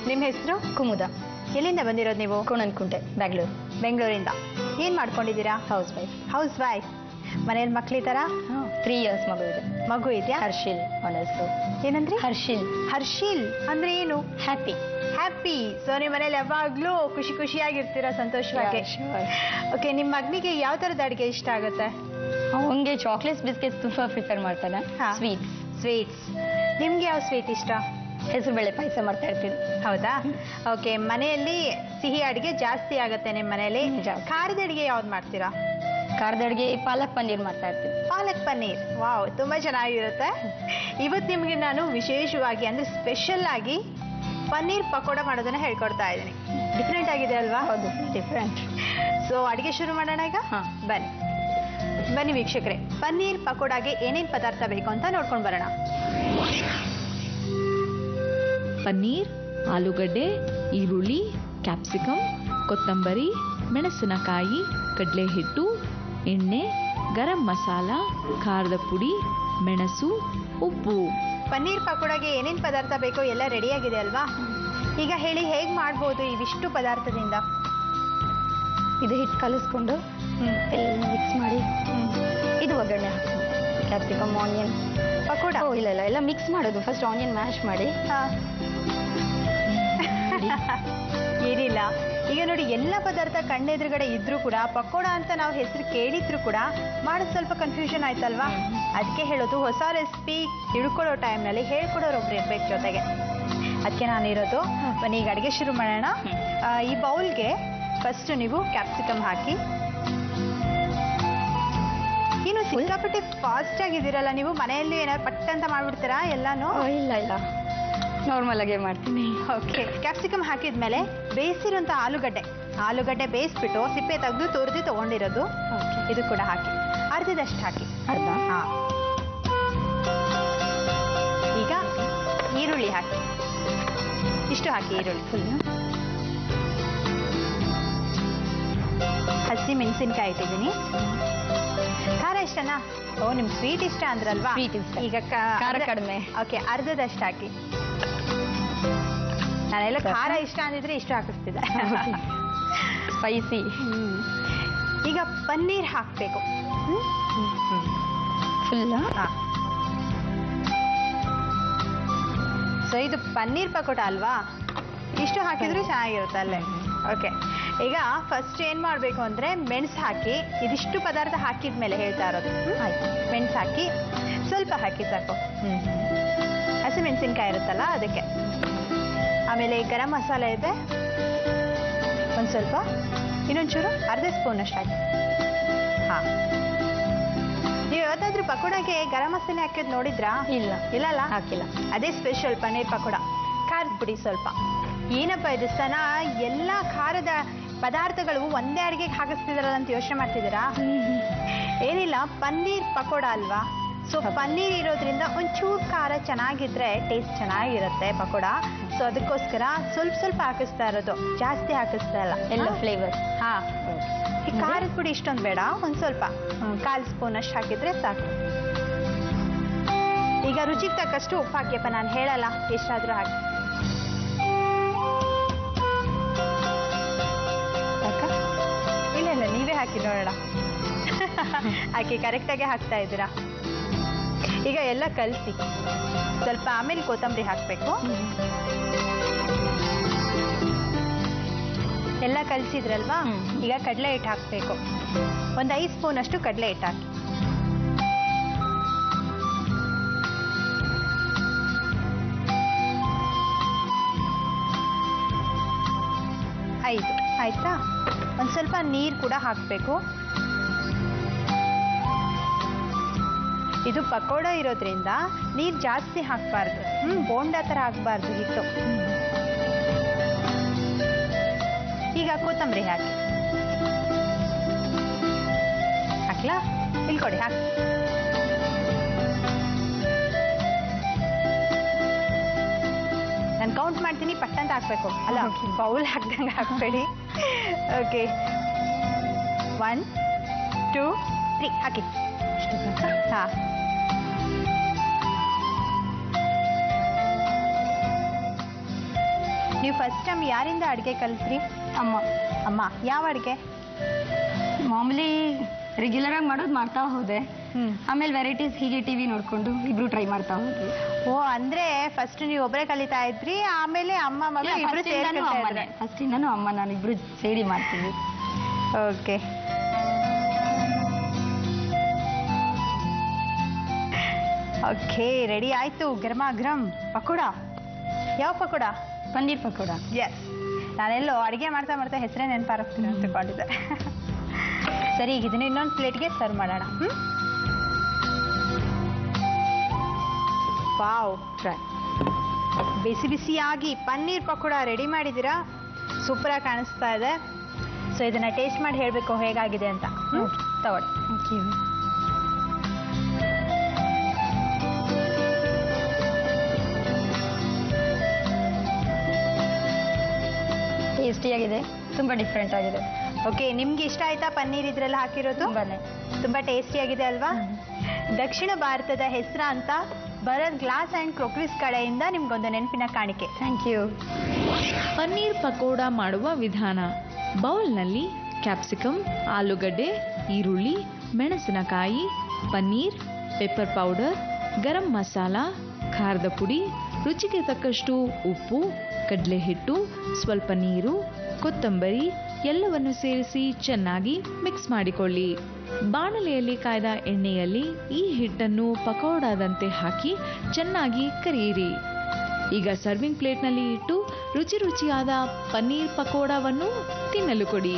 ನಿಮ್ಮ ಹೆಸರು ಕುಮುದ ಎಲ್ಲಿಂದ ಬಂದಿರೋದು ನೀವು ಕೋಣನ್ಕುಂಟೆ ಬ್ಯಾಂಗ್ಳೂರು ಬೆಂಗಳೂರಿಂದ ಏನ್ ಮಾಡ್ಕೊಂಡಿದ್ದೀರಾ ಹೌಸ್ ವೈಫ್ ಹೌಸ್ ವೈಫ್ ಮನೇಲಿ ಮಕ್ಳಿದಾರ ತ್ರೀ ಇಯರ್ಸ್ ಮಗು ಇದೆ ಮಗು ಇದೆಯಾ ಹರ್ಷಿಲ್ ಅವನ ಹೆಸರು ಏನಂದ್ರಿ ಹರ್ಷಿಲ್ ಹರ್ಷಿಲ್ ಅಂದ್ರೆ ಏನು ಹ್ಯಾಪಿ ಹ್ಯಾಪಿ ಸೊ ನಿಮ್ಮ ಮನೇಲಿ ಯಾವಾಗ್ಲೂ ಖುಷಿ ಖುಷಿಯಾಗಿರ್ತೀರಾ ಸಂತೋಷವಾಗಿ ಓಕೆ ನಿಮ್ಮ ಮಗನಿಗೆ ಯಾವ ತರದ ಅಡಿಗೆ ಇಷ್ಟ ಆಗುತ್ತೆ ಅವನಿಗೆ ಚಾಕ್ಲೇಟ್ಸ್ ಬಿಸ್ಕೆಟ್ಸ್ ತುಂಬಾ ಪ್ರಿಫರ್ ಮಾಡ್ತಾನೆ ಹಾ. ಸ್ವೀಟ್ಸ್ ಸ್ವೀಟ್ಸ್ ನಿಮ್ಗೆ ಯಾವ ಸ್ವೀಟ್ ಇಷ್ಟ ಹೆಸರು ಬೇಳೆ ಪಾಯಸ ಮಾಡ್ತಾ ಇರ್ತೀನಿ ಹೌದಾ ಓಕೆ ಮನೆಯಲ್ಲಿ ಸಿಹಿ ಅಡಿಗೆ ಜಾಸ್ತಿ ಆಗುತ್ತೆ ನಿಮ್ಮ ಮನೆಯಲ್ಲಿ ಹ್ಮ್, ಜಾಸ್ತಿ. ಖಾರದ ಅಡಿಗೆ ಯಾವ್ದು ಮಾಡ್ತೀರಾ ಖಾರದ ಅಡುಗೆ ಪಾಲಕ್ ಪನ್ನೀರ್ ಮಾಡ್ತಾ ಇರ್ತೀನಿ ಪಾಲಕ್ ಪನ್ನೀರ್ ವಾವ್ ತುಂಬಾ ಚೆನ್ನಾಗಿರುತ್ತೆ ಇವತ್ತು ನಿಮಗೆ ನಾನು ವಿಶೇಷವಾಗಿ ಅಂದ್ರೆ ಸ್ಪೆಷಲ್ ಆಗಿ ಪನ್ನೀರ್ ಪಕೋಡ ಮಾಡೋದನ್ನ ಹೇಳ್ಕೊಡ್ತಾ ಇದ್ದೀನಿ ಡಿಫ್ರೆಂಟ್ ಆಗಿದೆ ಅಲ್ವಾ ಹೌದು ಡಿಫ್ರೆಂಟ್ ಸೊ ಅಡಿಗೆ ಶುರು ಮಾಡೋಣ ಈಗ ಹಾ. ಬನ್ನಿ ಬನ್ನಿ ವೀಕ್ಷಕರೇ ಪನ್ನೀರ್ ಪಕೋಡಾಗೆ ಏನೇನ್ ಪದಾರ್ಥ ಬೇಕು ಅಂತ ನೋಡ್ಕೊಂಡು ಬರೋಣ ಪನ್ನೀರ್ ಆಲೂಗಡ್ಡೆ ಈರುಳ್ಳಿ ಕ್ಯಾಪ್ಸಿಕಮ್ ಕೊತ್ತಂಬರಿ ಮೆಣಸಿನಕಾಯಿ ಕಡಲೆ ಹಿಟ್ಟು ಎಣ್ಣೆ ಗರಂ ಮಸಾಲ ಖಾರದ ಪುಡಿ ಮೆಣಸು ಉಪ್ಪು ಪನ್ನೀರ್ ಪಕೋಡಾಗೆ ಏನೇನ್ ಪದಾರ್ಥ ಬೇಕೋ ಎಲ್ಲ ರೆಡಿ ಆಗಿದೆ ಅಲ್ವಾ ಈಗ ಹೇಳಿ ಹೇಗ್ ಮಾಡ್ಬೋದು ಇವಿಷ್ಟು ಪದಾರ್ಥದಿಂದ ಇದು ಹಿಟ್ಟು ಕಲಿಸ್ಕೊಂಡು ಎಲ್ಲ ಮಿಕ್ಸ್ ಮಾಡಿ ಇದು ಒಗ್ಗರಣೆ ಹಾಕ್ತೀನಿ ಕ್ಯಾಪ್ಸಿಕಮ್ ಆನಿಯನ್ ಪಕೋಡ ಓ ಇಲ್ಲ ಇಲ್ಲ ಎಲ್ಲ ಮಿಕ್ಸ್ ಮಾಡೋದು ಫಸ್ಟ್ ಆನಿಯನ್ ಮ್ಯಾಶ್ ಮಾಡಿ ಹಾ. ಏನಿಲ್ಲ ಈಗ ನೋಡಿ ಎಲ್ಲ ಪದಾರ್ಥ ಕಣ್ಣೆದುರುಗಡೆ ಇದ್ರೂ ಕೂಡ ಪಕೋಡ ಅಂತ ನಾವು ಹೆಸರು ಕೇಳಿದ್ರು ಕೂಡ ಮಾಡೋದು ಸ್ವಲ್ಪ ಕನ್ಫ್ಯೂಷನ್ ಆಯ್ತಲ್ವಾ ಅದಕ್ಕೆ ಹೇಳೋದು ಹೊಸ ರೆಸಿಪಿ ತಿಳ್ಕೊಳ್ಳೋ ಟೈಮ್ನಲ್ಲಿ ಹೇಳ್ಕೊಡೋರು ಒಬ್ರು ಇರ್ಬೇಕು ಜೊತೆಗೆ ಅದಕ್ಕೆ ನಾನಿರೋದು ಬನ್ನಿ ಈಗ ಅಡುಗೆ ಶುರು ಮಾಡೋಣ ಆ, ಈ ಬೌಲ್ಗೆ ಫಸ್ಟ್ ನೀವು ಕ್ಯಾಪ್ಸಿಕಮ್ ಹಾಕಿ ಇನ್ನು ಸಿಕ್ಕಾಪಟ್ಟೆ ಫಾಸ್ಟ್ ಆಗಿದ್ದೀರಲ್ಲ ನೀವು ಮನೆಯಲ್ಲಿ ಏನಾದ್ರು ಪಟ್ ಅಂತ ಮಾಡ್ಬಿಡ್ತೀರಾ ಎಲ್ಲಾನು ಓ, ಇಲ್ಲ ಇಲ್ಲ ನಾರ್ಮಲ್ ಆಗೇ ಮಾಡ್ತೀನಿ ಓಕೆ ಕ್ಯಾಪ್ಸಿಕಮ್ ಹಾಕಿದ್ಮೇಲೆ ಬೇಯಿಸಿರುವಂತ ಆಲೂಗಡ್ಡೆ ಆಲೂಗಡ್ಡೆ ಬೇಯಿಸ್ಬಿಟ್ಟು ಸಿಪ್ಪೆ ತೆಗೆದು ತುರಿದು ತಗೊಂಡಿರೋದು ಓಕೆ ಇದು ಕೂಡ ಹಾಕಿ ಅರ್ಧದಷ್ಟು ಹಾಕಿ ಅರ್ಧ ಹಾ ಈಗ ಈರುಳ್ಳಿ ಹಾಕಿ ಇಷ್ಟು ಹಾಕಿ ಈರುಳ್ಳಿ ಫುಲ್ ಹಸಿ ಮೆಣಸಿನ್ಕಾಯಿ ಇಟ್ಟಿದ್ದೀನಿ ಖಾರ ಇಷ್ಟನಾ ಓ ನಿಮ್ ಸ್ವೀಟ್ ಇಷ್ಟ ಅಂದ್ರಲ್ವಾ Sweet ಇಷ್ಟ. ಈಗ ಖಾರ ಕಡಿಮೆ. ಓಕೆ ಅರ್ಧದಷ್ಟು ಹಾಕಿ ನಾನೆಲ್ಲ ಖಾರ ಇಷ್ಟ ಅಂದಿದ್ರೆ ಇಷ್ಟು ಹಾಕಿಸ್ತಿದ್ದೆ ಸ್ಪೈಸಿ ಹ್ಮ್. ಈಗ ಪನ್ನೀರ್ ಹಾಕ್ಬೇಕು ಫುಲ್ ಸೊ ಇದು ಪನ್ನೀರ್ ಪಕೋಟ ಅಲ್ವಾ ಇಷ್ಟು ಹಾಕಿದ್ರು ಚೆನ್ನಾಗಿರುತ್ತೆ ಅಲ್ಲೇ ಓಕೆ ಈಗ ಫಸ್ಟ್ ಏನ್ ಮಾಡ್ಬೇಕು ಅಂದ್ರೆ ಮೆಣಸು ಹಾಕಿ ಇದಿಷ್ಟು ಪದಾರ್ಥ ಹಾಕಿದ್ಮೇಲೆ ಹೇಳ್ತಾ ಇರೋದು ಆಯ್ತು ಮೆಣಸು ಹಾಕಿ ಸ್ವಲ್ಪ ಹಾಕಿ ಸಾಕು ಹಸಿ ಮೆಣಸಿನ್ಕಾಯಿ ಇರುತ್ತಲ್ಲ ಅದಕ್ಕೆ ಆಮೇಲೆ ಗರಂ ಮಸಾಲೆ ಇದೆ ಒಂದು ಸ್ವಲ್ಪ ಇನ್ನೊಂಚೂರು ಅರ್ಧ ಸ್ಪೂನ್ ಅಷ್ಟು ಹಾಕಿ ಹಾಂ ನೀವು ಯಾವತ್ತಾದ್ರೂ ಪಕೋಡಾಗೆ ಗರಂ ಮಸಾಲೆ ಹಾಕಿದ್ ನೋಡಿದ್ರಾ ಇಲ್ಲ ಇಲ್ಲಲ್ಲ ಹಾಕಿಲ್ಲ ಅದೇ ಸ್ಪೆಷಲ್ ಪನ್ನೀರ್ ಪಕೋಡ ಖಾರದ ಪುಡಿ ಸ್ವಲ್ಪ ಏನಪ್ಪ ಇದು ಸನ ಎಲ್ಲ ಖಾರದ ಪದಾರ್ಥಗಳು ಒಂದೇ ಅಡಿಗೆಗೆ ಹಾಕಿಸ್ತಿದಾರಲ್ಲ ಅಂತ ಯೋಚನೆ ಮಾಡ್ತಿದ್ದೀರಾ ಏನಿಲ್ಲ ಪನ್ನೀರ್ ಪಕೋಡ ಅಲ್ವಾ ಸೊ ಪನ್ನೀರ್ ಇರೋದ್ರಿಂದ ಒಂಚೂರು ಖಾರ ಚೆನ್ನಾಗಿದ್ರೆ ಟೇಸ್ಟ್ ಚೆನ್ನಾಗಿರುತ್ತೆ ಪಕೋಡ ಸೊ ಅದಕ್ಕೋಸ್ಕರ ಸ್ವಲ್ಪ ಸ್ವಲ್ಪ ಹಾಕಿಸ್ತಾ ಇರೋದು ಜಾಸ್ತಿ ಹಾಕಿಸ್ತಾ ಇಲ್ಲ ಎಲ್ಲ ಫ್ಲೇವರ್ ಹಾ ಈ ಖಾರದ ಪುಡಿ ಇಷ್ಟೊಂದು ಬೇಡ ಒಂದ್ ಸ್ವಲ್ಪ ಕಾಲು ಸ್ಪೂನ್ ಅಷ್ಟು ಹಾಕಿದ್ರೆ ಸಾಕು ಈಗ ರುಚಿಗೆ ತಕ್ಕಷ್ಟು ಉಪ್ಪು ಹಾಕಿಯಪ್ಪ ನಾನು ಹೇಳಲ್ಲ ಎಷ್ಟಾದ್ರೂ ಹಾಕಿ ಸಾಕಾ? ಇಲ್ಲ ಇಲ್ಲ ನೀವೇ ಹಾಕಿ ನೋಡೋಣ ಹಾಕಿ ಕರೆಕ್ಟಾಗಿ ಹಾಕ್ತಾ ಇದ್ದೀರಾ ಈಗ ಎಲ್ಲ ಕಲಸಿ ಸ್ವಲ್ಪ ಆಮೇಲೆ ಕೊತ್ತಂಬರಿ ಹಾಕಬೇಕು ಎಲ್ಲ ಕಲಸಿದ್ರಲ್ವಾ ಹ್ಮ್. ಈಗ ಕಡಲೆ ಹಿಟ್ಟು ಹಾಕಬೇಕು ಒಂದು ಐದು ಸ್ಪೂನ್ ಅಷ್ಟು ಕಡಲೆ ಹಿಟ್ಟು ಹಾಕಿ ಐದು ಆಯ್ತಾ ಒಂದು ಸ್ವಲ್ಪ ನೀರು ಕೂಡ ಹಾಕಬೇಕು ಇದು ಪಕೋಡ ಇರೋದ್ರಿಂದ ನೀರು ಜಾಸ್ತಿ ಹಾಕಬಾರ್ದು ಹ್ಮ್ ಬೋಂಡ ಥರ ಹಾಕಬಾರ್ದು ಹಿಟ್ಟು ಈಗ ಕೊತ್ತಂಬರಿ ಹಾಕಿ ಹಾಕ್ಲಾ ಇಲ್ಲಿ ಕೊಡಿ ಹಾಕಿ ನಾನು ಕೌಂಟ್ ಮಾಡ್ತೀನಿ ಪಟ್ಟಂತ ಹಾಕ್ಬೇಕು ಅಲ್ಲ ಬೌಲ್ ಹಾಕ್ದಂಗೆ ಹಾಕ್ಬೇಡಿ ಓಕೆ ಒನ್ ಟೂ ತ್ರೀ ಹಾಕಿ ಹಾ ನೀವು ಫಸ್ಟ್ ಟೈಮ್ ಯಾರಿಂದ ಅಡುಗೆ ಕಲಿತ್ರಿ ಅಮ್ಮ ಅಮ್ಮ ಯಾವ ಅಡುಗೆ ಮಾಮೂಲಿ ರೆಗ್ಯುಲರ್ ಆಗಿ ಮಾಡೋದು ಮಾಡ್ತಾ ಹೋದೆ ಹ್ಮ್ ಆಮೇಲೆ ವೆರೈಟೀಸ್ ಹೀಗೆ ಟಿವಿ ನೋಡ್ಕೊಂಡು ಇಬ್ರು ಟ್ರೈ ಮಾಡ್ತಾ ಹೋದ್ವಿ ಓ ಅಂದ್ರೆ ಫಸ್ಟ್ ನೀವು ಒಬ್ಬರೇ ಕಲಿತಾ ಇದ್ರಿ ಆಮೇಲೆ ಅಮ್ಮ ಮಗ ಇಬ್ರು ಸೇರ್ಕೊಳ್ತಾ ಫಸ್ಟ್ ಇಂದನೂ ಅಮ್ಮ ನಾನು ಇಬ್ರು ಸೇರಿ ಮಾಡ್ತೀವಿ ಓಕೆ ಓಕೆ ರೆಡಿ ಆಯ್ತು ಗರ್ಮ ಗರಂ ಪಕೋಡ ಯಾವ ಪಕೋಡ ಪನ್ನೀರ್ ಪಕೋಡ ಎಸ್ ನಾನೆಲ್ಲೋ ಅಡುಗೆ ಮಾಡ್ತಾ ಮಾಡ್ತಾ ಹೆಸರೇ ನೆನಪಾಗ್ತೀನಿ ಅಂತ ತಿಳ್ಕೊಂಡಿದ್ದೆ ಸರಿ ಈಗ ಇದನ್ನ ಇನ್ನೊಂದು ಪ್ಲೇಟ್ಗೆ ಸರ್ವ್ ಮಾಡೋಣ ಹ್ಮ್ ವಾವ್ ಟ್ರೈ ಬಿಸಿ ಬಿಸಿಯಾಗಿ ಪನ್ನೀರ್ ಪಕೋಡ ರೆಡಿ ಮಾಡಿದ್ದೀರಾ ಸೂಪರಾಗಿ ಕಾಣಿಸ್ತಾ ಇದೆ ಸೊ ಇದನ್ನ ಟೇಸ್ಟ್ ಮಾಡಿ ಹೇಳಬೇಕು ಹೇಗಾಗಿದೆ ಅಂತ ಹ್ಮ್? ತಗೊಳ್ಳಿ ಥ್ಯಾಂಕ್ ಯು ಟೇಸ್ಟಿಯಾಗಿದೆ ತುಂಬ ಡಿಫ್ರೆಂಟ್ ಆಗಿದೆ ಓಕೆ ನಿಮ್ಗೆ ಇಷ್ಟ ಆಯ್ತಾ ಪನ್ನೀರ್ ಇದ್ರೆಲ್ಲ ಹಾಕಿರೋದು ತುಂಬಾನೇ ತುಂಬಾ ಟೇಸ್ಟಿಯಾಗಿದೆ ಅಲ್ವಾ ದಕ್ಷಿಣ ಭಾರತದ ಹೆಸರ ಅಂತ ಭರತ್ ಗ್ಲಾಸ್ ಆ್ಯಂಡ್ ಕ್ರೋಕ್ರೀಸ್ ಕಡೆಯಿಂದ ನಿಮ್ಗೊಂದು ನೆನಪಿನ ಕಾಣಿಕೆ ಥ್ಯಾಂಕ್ ಯು ಪನ್ನೀರ್ ಪಕೋಡ ಮಾಡುವ ವಿಧಾನ ಬೌಲ್ನಲ್ಲಿ ಕ್ಯಾಪ್ಸಿಕಮ್ ಆಲೂಗಡ್ಡೆ ಈರುಳ್ಳಿ ಮೆಣಸಿನಕಾಯಿ ಪನ್ನೀರ್ ಪೆಪ್ಪರ್ ಪೌಡರ್ ಗರಂ ಮಸಾಲ ಖಾರದ ಪುಡಿ ರುಚಿಗೆ ತಕ್ಕಷ್ಟು ಉಪ್ಪು ಕಡಲೆ ಹಿಟ್ಟು ಸ್ವಲ್ಪ ನೀರು ಕೊತ್ತಂಬರಿ ಎಲ್ಲವನ್ನು ಸೇರಿಸಿ ಚೆನ್ನಾಗಿ ಮಿಕ್ಸ್ ಮಾಡಿಕೊಳ್ಳಿ ಬಾಣಲೆಯಲ್ಲಿ ಕಾಯ್ದ ಎಣ್ಣೆಯಲ್ಲಿ ಈ ಹಿಟ್ಟನ್ನು ಪಕೋಡಾದಂತೆ ಹಾಕಿ ಚೆನ್ನಾಗಿ ಕರಿಯಿರಿ ಈಗ ಸರ್ವಿಂಗ್ ಪ್ಲೇಟ್ನಲ್ಲಿ ಇಟ್ಟು ರುಚಿ ರುಚಿಯಾದ ಪನ್ನೀರ್ ಪಕೋಡವನ್ನು ತಿನ್ನಲು ಕೊಡಿ